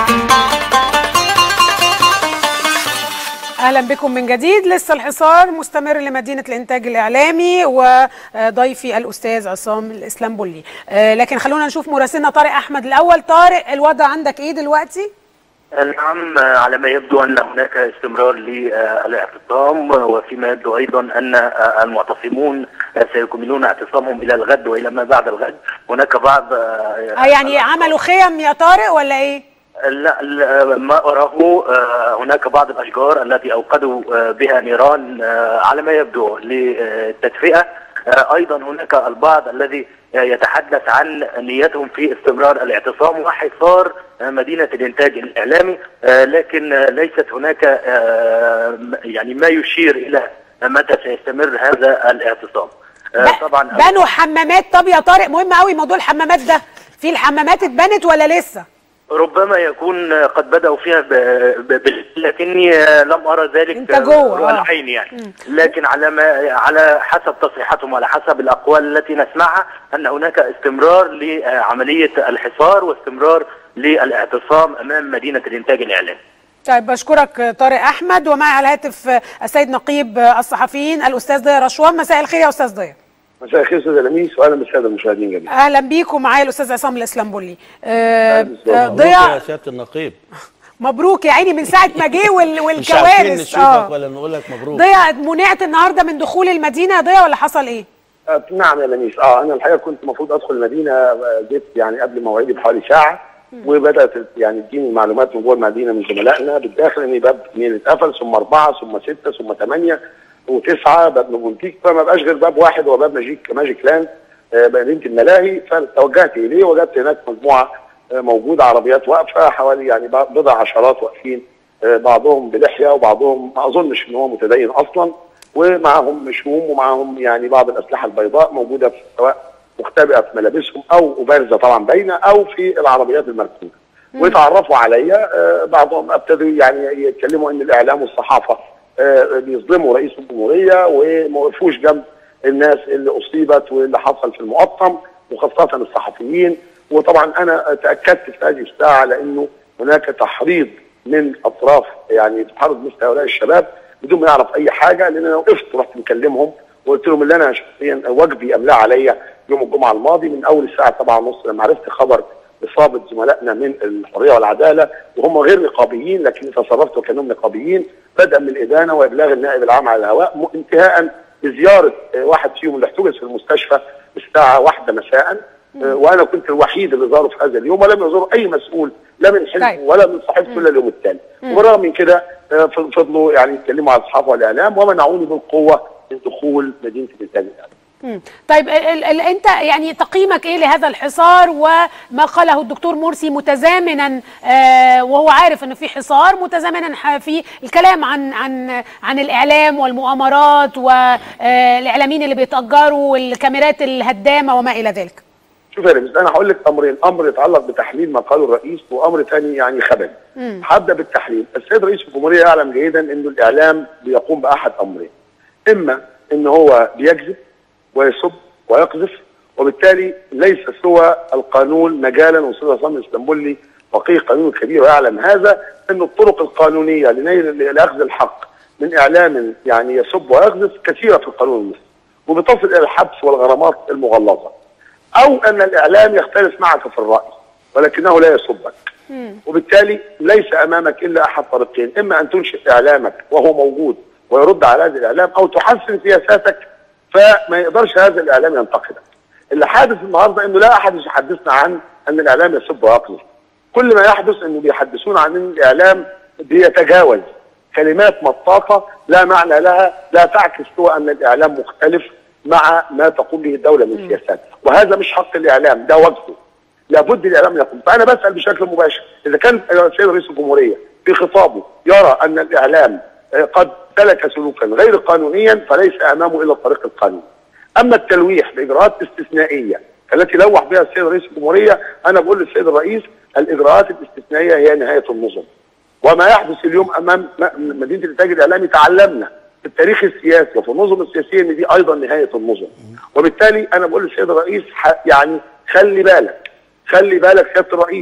اهلا بكم من جديد لسه الحصار مستمر لمدينه الانتاج الاعلامي وضيفي الاستاذ عصام الاسلامبولي آه، لكن خلونا نشوف مراسلنا طارق احمد الاول طارق الوضع عندك ايه دلوقتي نعم على ما يبدو ان هناك استمرار للاعتصام وفيما يبدو ايضا ان المعتصمون سيكملون اعتصامهم الى الغد والى ما بعد الغد هناك بعض آه، يعني عملوا خيم يا طارق ولا ايه لا لا، ما أراه آه، هناك بعض الأشجار التي أوقدوا آه، بها نيران آه، على ما يبدو للتدفئة آه، أيضا هناك البعض الذي آه، يتحدث عن نيتهم في استمرار الاعتصام وحصار آه، مدينة الإنتاج الإعلامي آه، لكن آه، ليست هناك آه، م- يعني ما يشير إلى متى سيستمر هذا الاعتصام آه، ب- طبعا بنوا حمامات طب يا طارق مهم قوي موضوع الحمامات ده في الحمامات اتبنت ولا لسه ربما يكون قد بدأوا فيها ب... ب... ب... لكني لم أرى ذلك أنت جوه، رؤى آه. العين يعني لكن على ما على حسب تصريحاتهم وعلى حسب الأقوال التي نسمعها أن هناك استمرار لعملية الحصار واستمرار للاعتصام أمام مدينة الإنتاج الإعلامي طيب بشكرك طارق احمد ومعي على الهاتف السيد نقيب الصحفيين الاستاذ ضياء رشوان مساء الخير يا استاذ ضياء مساء الخير استاذ لميس واهلا بالساده المشاهدين جميعا اهلا بيك ومعايا الاستاذ عصام الاسلامبولي آه، أهلا بك. آه، مبروك يا ضياء سياده النقيب مبروك يا عيني من ساعه ما جه وال- مش عارفين والكوارث نشوفك ولا نقول لك مبروك ضياء منعت النهارده من دخول المدينه يا ضياء ولا حصل ايه؟ آه، نعم يا لميس اه انا الحقيقه كنت المفروض ادخل المدينه آه، جيت يعني قبل موعدي بحوالي ساعه وبدات يعني تجيني المعلومات من جوه المدينه من زملائنا بالداخل ان باب اثنين اتقفل ثم اربعه ثم سته ثم ثمانيه وتسعه باب نوفونتيك فما بقاش غير باب واحد هو باب ماجيك ماجيك لاند آه، مدينه الملاهي فتوجهت اليه وجدت هناك مجموعه آه، موجوده عربيات واقفه حوالي يعني ب- بضع عشرات واقفين آه، بعضهم بلحيه وبعضهم ما اظنش ان هو متدين اصلا ومعهم شموم ومعهم يعني بعض الاسلحه البيضاء موجوده في سواء مختبئه في ملابسهم او بارزه طبعا باينه او في العربيات المركونه وتعرفوا عليا آه، بعضهم ابتدوا يعني يتكلموا ان الاعلام والصحافه آه، بيظلموا رئيس الجمهوريه وما وقفوش جنب الناس اللي اصيبت واللي حصل في المقطم وخاصه الصحفيين وطبعا انا تاكدت في هذه الساعه لانه هناك تحريض من اطراف يعني تحرض مثل هؤلاء الشباب بدون ما يعرف اي حاجه لان انا وقفت ورحت مكلمهم وقلت لهم اللي انا شخصيا واجبي املاه عليا يوم الجمعه الماضي من اول الساعه 7 ونص لما عرفت خبر اصابه زملائنا من الحريه والعداله وهم غير نقابيين لكن تصرفت وكانهم نقابيين بدءا من الادانه وابلاغ النائب العام على الهواء م- انتهاء بزياره آه، واحد فيهم اللي احتجز في المستشفى الساعه واحدة مساء آه، وانا كنت الوحيد اللي زاره في هذا اليوم ولم يزور اي مسؤول لا من حزبه طيب. ولا من صاحبته الا اليوم التالي وبالرغم من كده آه، ف- فضلوا يعني يتكلموا على الصحافه والاعلام ومنعوني بالقوه من دخول مدينه الانتاج الاعلامي مم. طيب ال ال ال انت يعني تقييمك ايه لهذا الحصار وما قاله الدكتور مرسي متزامنا آه وهو عارف انه في حصار متزامنا ح- في الكلام عن عن عن الاعلام والمؤامرات والاعلاميين اللي بيتاجروا والكاميرات الهدامه وما الى ذلك شوف يا رمز انا هقول لك امرين امر يتعلق بتحليل ما قاله الرئيس وامر ثاني يعني خبري هبدا بالتحليل السيد رئيس الجمهوريه يعلم جيدا انه الاعلام بيقوم باحد امرين اما ان هو بيكذب ويسب ويقذف وبالتالي ليس سوى القانون مجالا والاستاذ عصام الاسطنبولي فقيه قانون كبير ويعلم هذا ان الطرق القانونيه لنيل لاخذ الحق من اعلام يعني يسب ويقذف كثيره في القانون المصري وبتصل الى الحبس والغرامات المغلظه او ان الاعلام يختلف معك في الراي ولكنه لا يسبك وبالتالي ليس امامك الا احد طريقين اما ان تنشئ اعلامك وهو موجود ويرد على هذا الاعلام او تحسن سياساتك فما يقدرش هذا الاعلام ينتقدك اللي حادث النهارده انه لا احد يحدثنا عن ان الاعلام يسب ويقذف كل ما يحدث انه بيحدثون عن ان الاعلام بيتجاوز كلمات مطاطه لا معنى لها لا تعكس سوى ان الاعلام مختلف مع ما تقوم به الدوله من سياسات وهذا مش حق الاعلام ده واجبه لابد الاعلام يقوم فانا بسال بشكل مباشر اذا كان السيد رئيس الجمهوريه في خطابه يرى ان الاعلام آه، قد سلك سلوكا غير قانونيا فليس امامه الا الطريق القانوني اما التلويح باجراءات استثنائيه التي لوح بها السيد رئيس الجمهوريه انا بقول للسيد الرئيس الاجراءات الاستثنائيه هي نهايه النظم وما يحدث اليوم امام م- مدينه الانتاج الاعلامي تعلمنا في التاريخ السياسي وفي النظم السياسيه ان دي ايضا نهايه النظم وبالتالي انا بقول للسيد الرئيس ح- يعني خلي بالك خلي بالك سياده الرئيس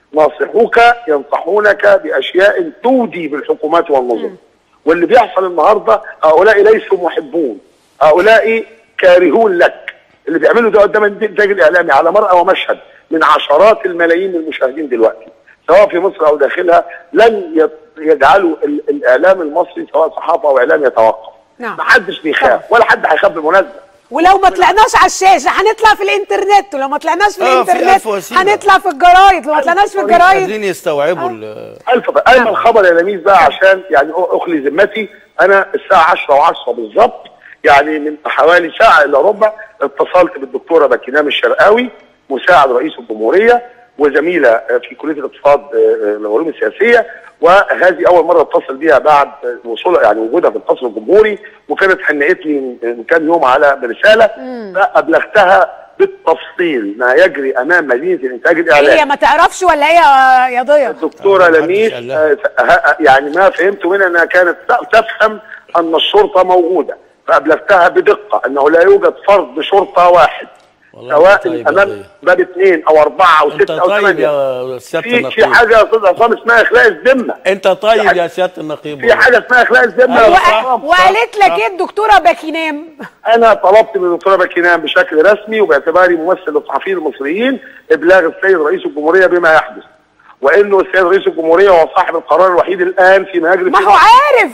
ناصحوك ينصحونك باشياء تودي بالحكومات والنظم واللي بيحصل النهارده هؤلاء ليسوا محبون هؤلاء كارهون لك اللي بيعملوا ده قدام الانتاج الاعلامي على مرأى ومشهد من عشرات الملايين من المشاهدين دلوقتي سواء في مصر او داخلها لن يت- يجعلوا ال- الاعلام المصري سواء صحافه او اعلام يتوقف نعم. ما حدش بيخاف ولا حد هيخاف بالمناسبه ولو ما طلعناش على الشاشه هنطلع في الانترنت ولو ما طلعناش في آه، في الانترنت ألف وسيلة. هنطلع في الجرايد لو ما طلعناش في الجرايد قادرين يستوعبوا ال- الف بقى ايمن الخبر يا لميس بقى عشان يعني اخلي ذمتي انا الساعه 10 و10 بالظبط يعني من حوالي ساعه الا ربع اتصلت بالدكتوره باكينام الشرقاوي مساعد رئيس الجمهوريه وزميله آه، في كليه الاقتصاد آه، آه، العلوم السياسيه وهذه اول مره اتصل بيها بعد آه، وصولها يعني وجودها في القصر الجمهوري وكانت حنقت لي من- من كام يوم على برساله فابلغتها بالتفصيل ما يجري امام مدينه الانتاج الاعلامي هي ما تعرفش ولا هي آه، يا ضياء الدكتورة محدش لميس قال لها. آه، ه- يعني ما فهمت منها انها كانت ت- تفهم ان الشرطة موجودة فابلغتها بدقة انه لا يوجد فرد شرطة واحد والله سواء أنت طيب يا امام ضياء. باب اثنين او اربعة او انت ستة او طيب ثمانية يا سياده في في النقيب حاجة يا استاذ عصام اسمها اخلاء الذمة انت طيب يا سياده النقيب في حاجة اسمها اخلاء الذمة يا أيوة. أستاذ وق- عصام. وقالت لك ايه الدكتوره باكينام انا طلبت من الدكتوره باكينام بشكل رسمي وباعتباري ممثل للصحفيين المصريين ابلاغ السيد رئيس الجمهوريه بما يحدث وانه السيد رئيس الجمهوريه هو صاحب القرار الوحيد الان فيما يجري ما في هو عارف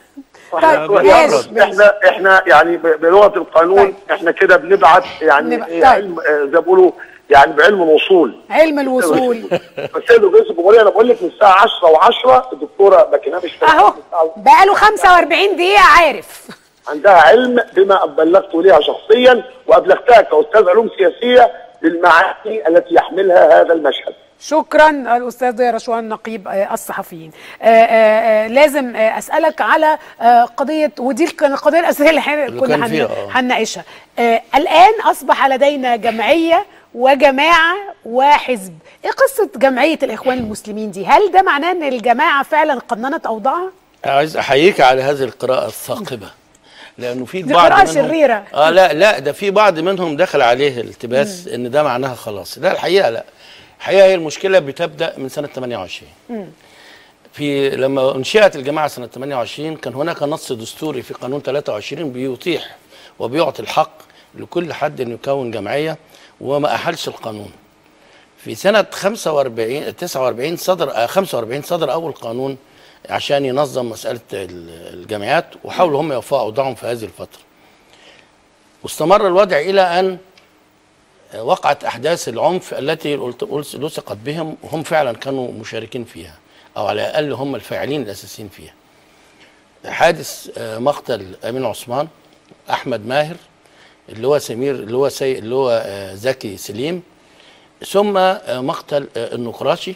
طيب بس ماشي ماشي. احنا احنا يعني ب- بلغه القانون طيب. احنا كده بنبعت يعني نبعت. إيه طيب. علم آه، زي ما بيقولوا يعني بعلم الوصول علم الوصول السيد رئيس الجمهوريه انا بقول لك من الساعه 10 و10 الدكتوره باكينام الشرقاوي اهو من الساعة بقاله 45 دقيقه عارف عندها علم بما بلغت ليها شخصيا وابلغتها كاستاذ علوم سياسيه بالمعاني التي يحملها هذا المشهد. شكرا الاستاذ ضياء رشوان نقيب آه، الصحفيين آه، آه، آه، لازم آه، اسالك على آه، قضيه ودي الق- القضيه الاساسيه اللي احنا اللي كنا كان هن- فيها، آه. هنناقشها آه، الان اصبح لدينا جمعيه وجماعه وحزب ايه قصه جمعيه الاخوان المسلمين دي هل ده معناه ان الجماعه فعلا قننت اوضاعها عايز احييك على هذه القراءة الثاقبة لانه في دي بعض قراءة منهم شريرة. اه لا لا ده في بعض منهم دخل عليه التباس ان ده معناها خلاص لا الحقيقة لا الحقيقة هي المشكلة بتبدأ من سنة 28 في لما انشئت الجماعة سنة 28 كان هناك نص دستوري في قانون 23 بيتيح وبيعطي الحق لكل حد انه يكون جمعية وما احلش القانون في سنة 45 49 صدر آه، 45 صدر أول قانون عشان ينظم مسألة ال- الجامعات وحاولوا هم يوفقوا أوضاعهم في هذه الفترة واستمر الوضع إلى أن آه، وقعت أحداث العنف التي قلت- قلت- لصقت بهم وهم فعلا كانوا مشاركين فيها أو على الأقل هم الفاعلين الأساسيين فيها حادث آه، مقتل أمين عثمان أحمد ماهر اللي هو سمير اللي هو سي اللي هو آه، زكي سليم ثم آه، مقتل آه، النقراشي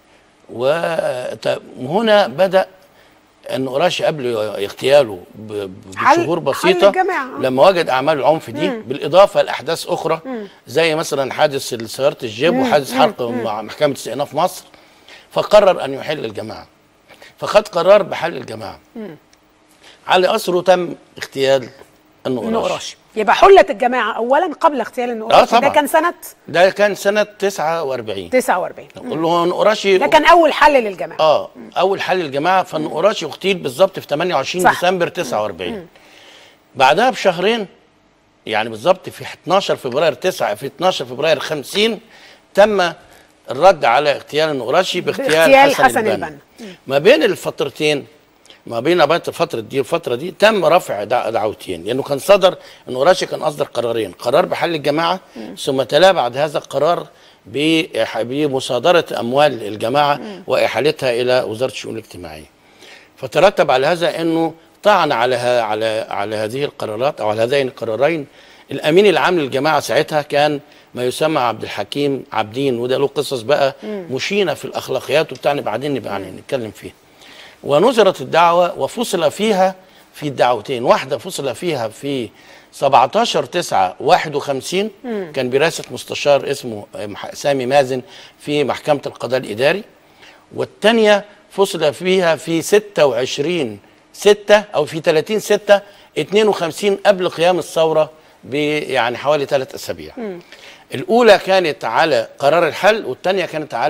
وهنا بدا النقراشي قبل اغتياله ب- ب- حل- بشهور حل بسيطه الجماعة. لما وجد اعمال العنف دي بالاضافه لاحداث اخرى زي مثلا حادث سياره الجيب وحادث حرق مع محكمه استئناف مصر فقرر ان يحل الجماعه فخد قرار بحل الجماعه على اثره تم اغتيال النقراشي النقراشي يبقى حلت الجماعه اولا قبل اغتيال النقراشي آه، ده طبعاً. كان سنه ده كان سنه 49 49 نقول له نقراشي ده كان اول حل للجماعه اه اول حل الجماعه فالنقراشي اغتيل بالظبط في 28 صح. ديسمبر 49 بعدها بشهرين يعني بالظبط في 12 فبراير 9 في 12 فبراير 50 تم الرد على اغتيال النقراشي باغتيال باغتيال حسن, حسن البنا. البنا. ما بين الفترتين ما بين بين الفترة دي والفترة دي تم رفع دع- دعوتين لأنه كان صدر النقراشي كان أصدر قرارين قرار بحل الجماعة ثم تلا بعد هذا القرار بإح- بمصادرة أموال الجماعة وإحالتها إلى وزارة الشؤون الاجتماعية فترتب على هذا انه طعن على ها على على هذه القرارات او على هذين القرارين الامين العام للجماعه ساعتها كان ما يسمى عبد الحكيم عبدين وده له قصص بقى مشينه في الاخلاقيات وبتاعنا بعدين نبقى يعني نتكلم فيها ونظرت الدعوه وفصل فيها في الدعوتين واحده فصل فيها في 17 9 51 كان برئاسه مستشار اسمه مح- سامي مازن في محكمه القضاء الاداري والثانيه فصل فيها في 26 6 او في 30 6 52 قبل قيام الثوره ب يعني حوالي ثلاث اسابيع. الاولى كانت على قرار الحل والثانيه كانت على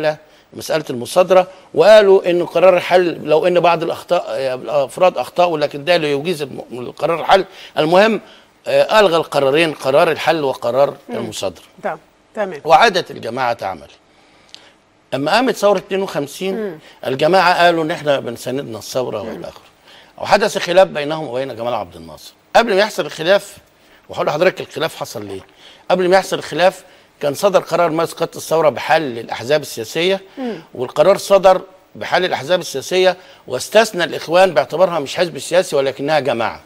مساله المصادره وقالوا ان قرار الحل لو ان بعض الاخطاء آه، الافراد اخطاوا لكن ده لا يجيز الم- قرار الحل المهم آه، الغى القرارين قرار الحل وقرار المصادره تمام تمام وعادت الجماعه تعمل اما قامت ثوره 52 الجماعه قالوا ان احنا بنساندنا الثوره والى اخره وحدث خلاف بينهم وبين جمال عبد الناصر قبل ما يحصل الخلاف وهقول لحضرتك الخلاف حصل ليه قبل ما يحصل الخلاف كان صدر قرار مجلس قياده الثوره بحل الاحزاب السياسيه والقرار صدر بحل الاحزاب السياسيه واستثنى الاخوان باعتبارها مش حزب سياسي ولكنها جماعه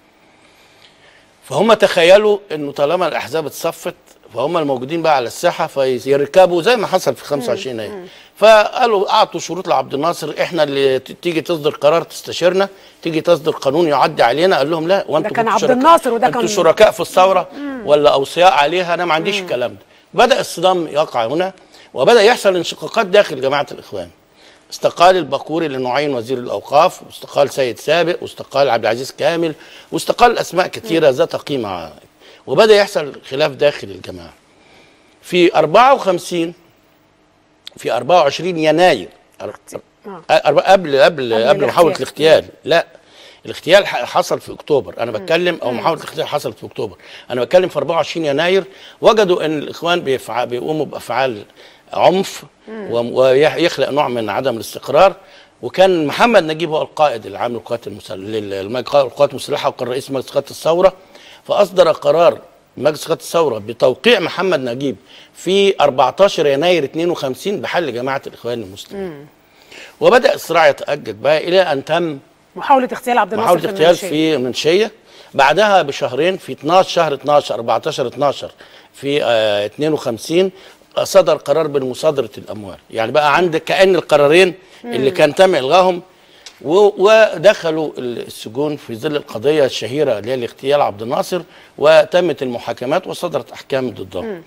فهم تخيلوا انه طالما الاحزاب اتصفت فهم الموجودين بقى على الساحه فيركبوا زي ما حصل في 25 يناير فقالوا اعطوا شروط لعبد الناصر احنا اللي ت- تيجي تصدر قرار تستشيرنا تيجي تصدر قانون يعدي علينا قال لهم لا وانتوا كان كنتوا عبد شركاء- الناصر وده انتوا كان- شركاء في الثوره ولا اوصياء عليها انا ما عنديش الكلام ده بدا الصدام يقع هنا وبدا يحصل انشقاقات داخل جماعه الاخوان استقال البقوري لنعين وزير الاوقاف واستقال سيد سابق واستقال عبد العزيز كامل واستقال اسماء كثيره ذات قيمه وبدا يحصل خلاف داخل الجماعه في 54 في 24 يناير أر- أر- قبل قبل قبل الاغتيال. محاوله الاغتيال لا الاغتيال ح- حصل في اكتوبر انا بتكلم او محاوله الاغتيال حصلت في اكتوبر انا بتكلم في 24 يناير وجدوا ان الاخوان بيفع... بيقوموا بافعال عنف ويخلق نوع من عدم الاستقرار وكان محمد نجيب هو القائد العام للقوات المسلحه القوات المسلحه وكان رئيس مجلس قياده الثوره فاصدر قرار مجلس قياده الثوره بتوقيع محمد نجيب في 14 يناير 52 بحل جماعه الاخوان المسلمين وبدا الصراع يتاجج بقى الى ان تم محاوله اغتيال عبد الناصر محاولة في اغتيال المنشية. في منشية بعدها بشهرين في 12 شهر 12 14 12 في آه 52 صدر قرار بمصادرة الأموال يعني بقى عندك كأن القرارين اللي كان تم إلغاهم و- ودخلوا السجون في ظل القضية الشهيرة اللي هي الاغتيال عبد الناصر وتمت المحاكمات وصدرت أحكام ضدهم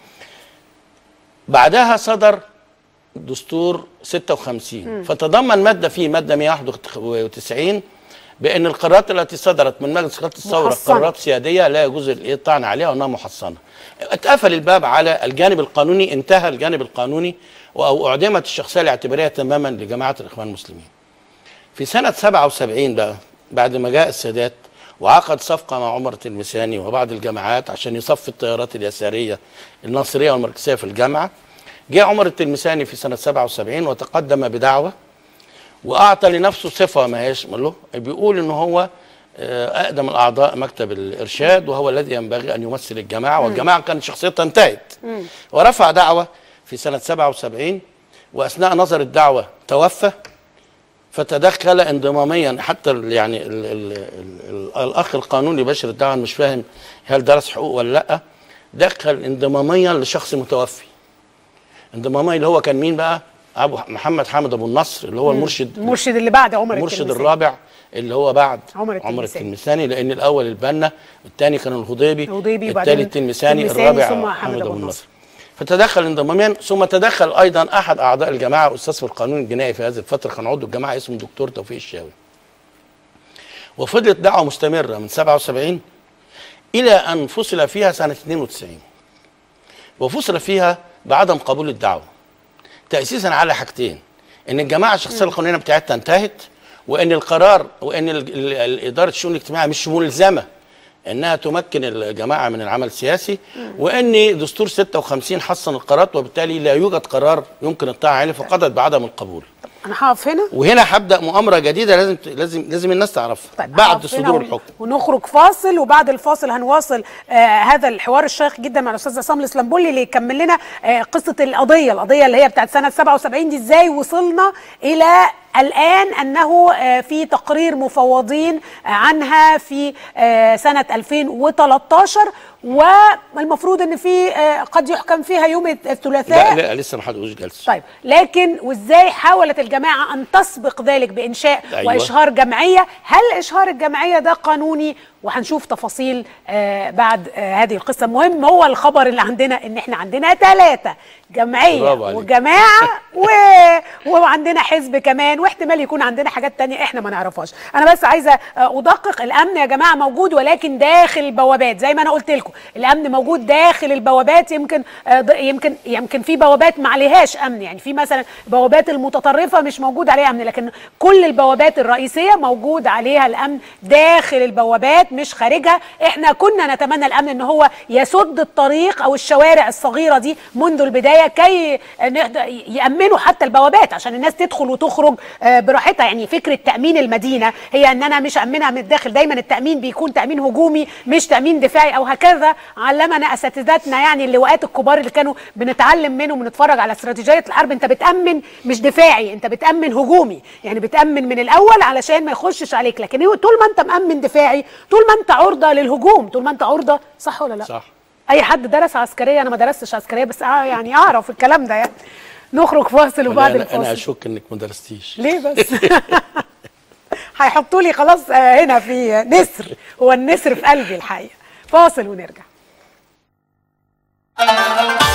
بعدها صدر دستور 56 فتضمن ماده فيه ماده 191 بان القرارات التي صدرت من مجلس قياده الثوره محصنة. قرارات سياديه لا يجوز الايه الطعن عليها وانها محصنه. اتقفل الباب على الجانب القانوني انتهى الجانب القانوني او اعدمت الشخصيه الاعتباريه تماما لجماعه الاخوان المسلمين. في سنه 77 بقى بعد ما جاء السادات وعقد صفقه مع عمر التلمساني وبعض الجامعات عشان يصفي التيارات اليساريه الناصريه والماركسيه في الجامعه جاء عمر التلمساني في سنه 77 وتقدم بدعوه واعطى لنفسه صفه ما هيش له بيقول ان هو آه، اقدم الاعضاء مكتب الارشاد وهو الذي ينبغي ان يمثل الجماعه والجماعه كانت شخصيتها انتهت ورفع دعوه في سنه 77 واثناء نظر الدعوه توفى فتدخل انضماميا حتى ال- يعني ال ال ال ال الاخ القانوني بشر الدعوه مش فاهم هل درس حقوق ولا لا دخل انضماميا لشخص متوفي انضمامي اللي هو كان مين بقى ابو محمد حامد ابو النصر اللي هو المرشد المرشد اللي بعد عمر المرشد التلمساني. الرابع اللي هو بعد عمر عمر التلمساني. التلمساني لان الاول البنا الثاني كان الهضيبي الهضيبي وبعدين الثالث التلمساني التلمساني الرابع ثم حامد حامد ابو أبو النصر النصر. فتدخل انضماميا ثم تدخل ايضا احد اعضاء الجماعه استاذ في القانون الجنائي في هذه الفتره كان عضو الجماعه اسمه دكتور توفيق الشاوي وفضلت دعوه مستمره من 77 الى ان فصل فيها سنه 92 وفصل فيها بعدم قبول الدعوه تاسيسا على حاجتين ان الجماعه الشخصيه القانونيه بتاعتها انتهت وان القرار وان ال- ال- ال- اداره الشؤون الاجتماعيه مش ملزمه انها تمكن الجماعه من العمل السياسي وان دستور 56 حصن القرارات وبالتالي لا يوجد قرار يمكن الطاعه عليه فقضت بعدم القبول انا هقف هنا وهنا هبدا مؤامره جديده لازم لازم لازم الناس تعرفها طيب بعد هقف هنا صدور ون- الحكم ونخرج فاصل وبعد الفاصل هنواصل آه هذا الحوار الشيق جدا مع الاستاذ عصام الاسلامبولي اللي يكمل لنا آه قصه القضيه القضيه اللي هي بتاعت سنه 77 دي ازاي وصلنا الى الان انه آه في تقرير مفوضين آه عنها في آه سنه 2013 والمفروض ان في آه قد يحكم فيها يوم الثلاثاء لا لا لسه ما حدش جلسه طيب لكن وازاي حاولت الجماعه ان تسبق ذلك بانشاء أيوة. واشهار جمعيه هل اشهار الجمعيه ده قانوني وهنشوف تفاصيل آه بعد آه هذه القصه المهم هو الخبر اللي عندنا ان احنا عندنا ثلاثه جمعيه برافو عليك. وجماعه و... وعندنا حزب كمان واحتمال يكون عندنا حاجات تانية احنا ما نعرفهاش انا بس عايزه آه، ادقق الامن يا جماعه موجود ولكن داخل البوابات زي ما انا قلت لكم الامن موجود داخل البوابات يمكن آه، ض- يمكن يمكن في بوابات ما عليهاش امن يعني في مثلا بوابات المتطرفه مش موجود عليها امن لكن كل البوابات الرئيسيه موجود عليها الامن داخل البوابات مش خارجها احنا كنا نتمنى الامن ان هو يسد الطريق او الشوارع الصغيره دي منذ البدايه كي نقدر يامنوا حتى البوابات عشان الناس تدخل وتخرج آه، براحتها يعني فكره تامين المدينه هي ان انا مش امنها من الداخل دايما التامين بيكون تامين هجومي مش تامين دفاعي او هكذا علمنا اساتذتنا يعني اللواءات الكبار اللي كانوا بنتعلم منهم ونتفرج على استراتيجيه الحرب انت بتامن مش دفاعي انت بتامن هجومي يعني بتامن من الاول علشان ما يخشش عليك لكن هو طول ما انت مامن دفاعي طول ما انت عرضه للهجوم طول ما انت عرضه صح ولا لا صح اي حد درس عسكريه انا ما درستش عسكريه بس آه يعني اعرف الكلام ده يعني نخرج فاصل وبعد انا انا الفاصل اشك انك ما درستيش ليه بس هيحطوا لي خلاص آه، هنا في نسر هو النسر في قلبي الحقيقه فاصل ونرجع